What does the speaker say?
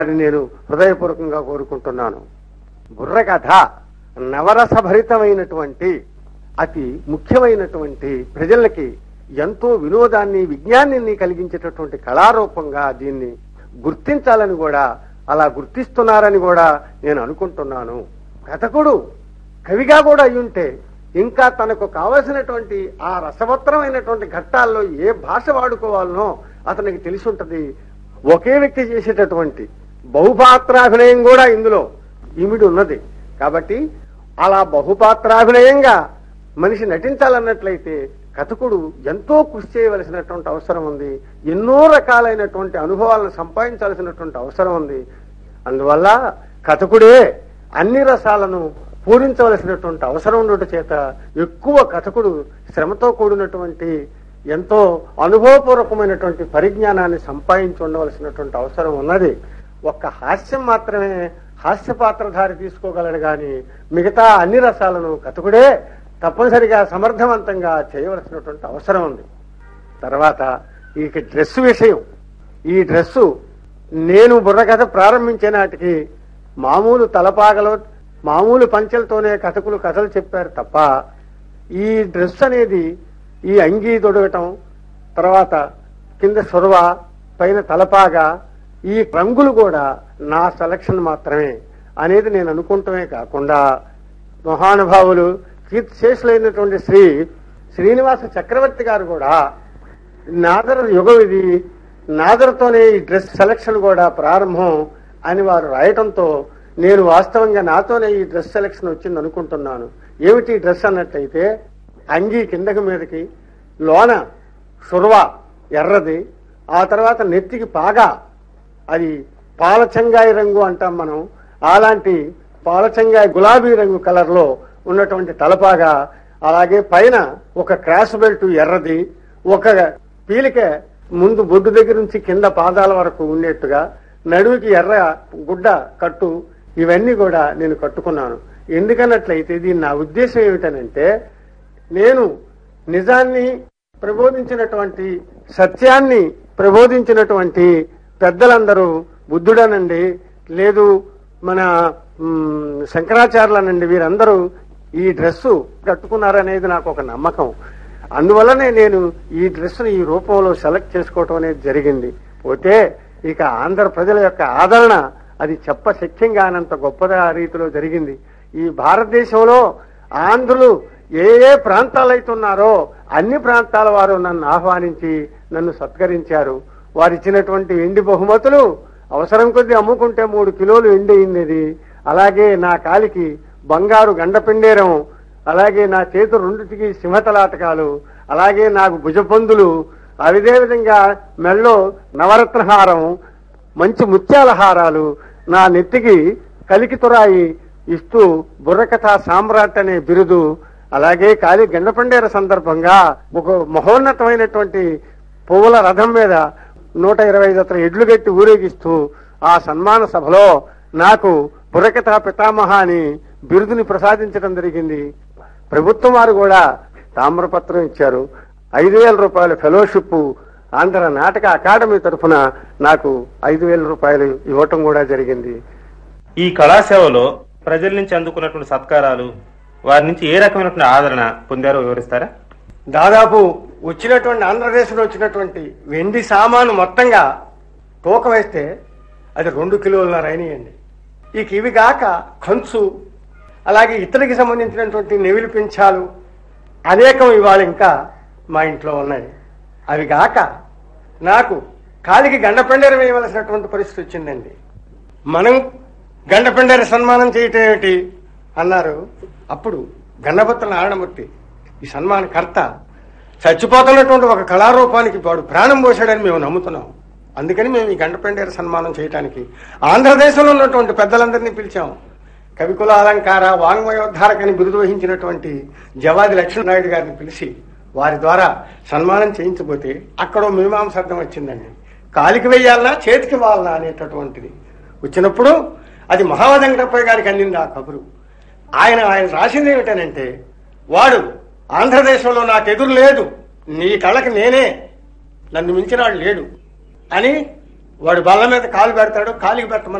అని నేను హృదయపూర్వకంగా కోరుకుంటున్నాను బుర్రకథ నవరసభరితమైనటువంటి అతి ముఖ్యమైనటువంటి ప్రజలకి ఎంతో వినోదాన్ని విజ్ఞానాన్ని కలిగించేటటువంటి కళారూపంగా దీన్ని గుర్తించాలని కూడా అలా గుర్తిస్తున్నారని కూడా నేను అనుకుంటున్నాను కథకుడు కవిగా కూడా అయ్యుంటే ఇంకా తనకు కావలసినటువంటి ఆ రసవత్తరమైనటువంటి ఘట్టాల్లో ఏ భాష వాడుకోవాలనో అతనికి తెలిసి ఉంటది ఒకే వ్యక్తి చేసేటటువంటి బహుపాత్రాభినయం కూడా ఇందులో ఇమిడి ఉన్నది కాబట్టి అలా బహుపాత్రాభినయంగా మనిషి నటించాలన్నట్లయితే కథకుడు ఎంతో కృషి చేయవలసినటువంటి అవసరం ఉంది ఎన్నో రకాలైనటువంటి అనుభవాలను సంపాదించాల్సినటువంటి అవసరం ఉంది అందువల్ల కథకుడే అన్ని రసాలను పూరించవలసినటువంటి అవసరం ఉండటం చేత ఎక్కువ కథకుడు శ్రమతో కూడినటువంటి ఎంతో అనుభవపూర్వకమైనటువంటి పరిజ్ఞానాన్ని సంపాదించి ఉండవలసినటువంటి అవసరం ఉన్నది ఒక్క హాస్యం మాత్రమే హాస్య పాత్రధారి తీసుకోగలడు గాని మిగతా అన్ని రసాలను కథకుడే తప్పనిసరిగా సమర్థవంతంగా చేయవలసినటువంటి అవసరం ఉంది తర్వాత ఈ డ్రెస్ విషయం ఈ డ్రెస్సు నేను బుర్రకథ ప్రారంభించే నాటికి మామూలు తలపాగలో మామూలు పంచెలతోనే కథకులు కథలు చెప్పారు తప్ప ఈ డ్రెస్ అనేది ఈ అంగీ తొడగటం తర్వాత కింద సొరవ పైన తలపాగా ఈ రంగులు కూడా నా సెలక్షన్ మాత్రమే అనేది నేను అనుకుంటమే కాకుండా మహానుభావులు కీర్తిశేషులైనటువంటి శ్రీ శ్రీనివాస చక్రవర్తి గారు కూడా నాదర యుగం ఇది నాదరతోనే ఈ డ్రెస్ సెలక్షన్ కూడా ప్రారంభం అని వారు రాయటంతో నేను వాస్తవంగా నాతోనే ఈ డ్రెస్ సెలక్షన్ వచ్చింది అనుకుంటున్నాను ఏమిటి ఈ డ్రెస్ అన్నట్టయితే అంగీ కిందకి మీదకి లోన సుర్వ ఎర్రది ఆ తర్వాత నెత్తికి పాగా అది పాలచంగాయి రంగు అంటాం మనం అలాంటి పాలచంగాయి గులాబీ రంగు కలర్ లో ఉన్నటువంటి తలపాగా అలాగే పైన ఒక క్రాస్ బెల్ట్ ఎర్రది ఒక పీలిక ముందు బొడ్డు దగ్గర నుంచి కింద పాదాల వరకు ఉండేట్టుగా నడువుకి ఎర్ర గుడ్డ కట్టు ఇవన్నీ కూడా నేను కట్టుకున్నాను ఎందుకన్నట్లయితే దీని నా ఉద్దేశం ఏమిటనంటే నేను నిజాన్ని ప్రబోధించినటువంటి సత్యాన్ని ప్రబోధించినటువంటి పెద్దలందరూ బుద్ధుడనండి లేదు మన మ్, శంకరాచార్యులనండి వీరందరూ ఈ డ్రెస్సు కట్టుకున్నారనేది నాకు ఒక నమ్మకం అందువల్లనే నేను ఈ డ్రెస్సును ఈ రూపంలో సెలెక్ట్ చేసుకోవటం అనేది జరిగింది పోతే ఇక ఆంధ్ర ప్రజల యొక్క ఆదరణ అది చెప్ప శక్యంగానంత గొప్పగా రీతిలో జరిగింది ఈ భారతదేశంలో ఆంధ్రులు ఏ ఏ ప్రాంతాలు ఉన్నారో అన్ని ప్రాంతాల వారు నన్ను ఆహ్వానించి నన్ను సత్కరించారు వారు ఇచ్చినటువంటి ఎండి బహుమతులు అవసరం కొద్దీ అమ్ముకుంటే మూడు కిలోలు ఎండి అయింది అలాగే నా కాలికి బంగారు గండపిండేరం అలాగే నా చేతులు రెండుటికి సింహతలాటకాలు అలాగే నాకు భుజపందులు అదే విధంగా మెళ్ళో నవరత్న హారం మంచి ముత్యాల హారాలు నా నెత్తికి కలికి తురాయి ఇస్తూ బుర్రకథ సామ్రాట్ అనే బిరుదు అలాగే కాళీ గండపండేర సందర్భంగా ఒక మహోన్నతమైనటువంటి పువ్వుల రథం మీద నూట ఇరవై ఐదు అతను ఎడ్లు గట్టి ఊరేగిస్తూ ఆ సన్మాన సభలో నాకు బుర్రకథ పితామహ అని బిరుదుని ప్రసాదించడం జరిగింది ప్రభుత్వం వారు కూడా తామ్రపత్రం ఇచ్చారు ఐదు వేల రూపాయల ఫెలోషిప్ ఆంధ్ర నాటక అకాడమీ తరఫున నాకు ఐదు వేల రూపాయలు ఇవ్వటం కూడా జరిగింది ఈ కళాసేవలో ప్రజల నుంచి అందుకున్నటువంటి సత్కారాలు వారి నుంచి ఏ రకమైనటువంటి ఆదరణ పొందారో వివరిస్తారా దాదాపు వచ్చినటువంటి ఆంధ్రప్రదేశ్లో వచ్చినటువంటి వెండి సామాను మొత్తంగా తూకం వేస్తే అది రెండు కిలోల అయినాయండి ఇక ఇవి కాక కంచు అలాగే ఇతరికి సంబంధించినటువంటి నెవిలి పింఛాలు అనేకం ఇవాళ ఇంకా మా ఇంట్లో ఉన్నాయి అవి కాక నాకు కాలికి గండపెండెర వేయవలసినటువంటి పరిస్థితి వచ్చిందండి మనం గండపెండెర సన్మానం చేయటం ఏమిటి అన్నారు అప్పుడు గండభత్ర నారాయణమూర్తి ఈ సన్మానకర్త చచ్చిపోతున్నటువంటి ఒక కళారూపానికి వాడు ప్రాణం పోశాడని మేము నమ్ముతున్నాం అందుకని మేము ఈ గండపెండేర సన్మానం చేయడానికి ఆంధ్రదేశంలో ఉన్నటువంటి పెద్దలందరినీ పిలిచాం కవికుల అలంకార వాంగ్మయోద్ధారకని బిరుదు వహించినటువంటి జవాది లక్ష్మణనాయుడు గారిని పిలిచి వారి ద్వారా సన్మానం చేయించబోతే అక్కడ ఓ మీమాంసార్థం వచ్చిందండి కాలికి వెయ్యాలనా చేతికి వాళ్ళనా అనేటటువంటిది వచ్చినప్పుడు అది మహావదంగటప్పయ్య గారికి అందింది ఆ కబురు ఆయన ఆయన రాసింది ఏమిటనంటే వాడు ఆంధ్రదేశంలో నాకు ఎదురు లేదు నీ కళ్ళకి నేనే నన్ను మించినాడు లేడు అని వాడు బల్ల మీద కాలు పెడతాడు కాలికి పెట్టమని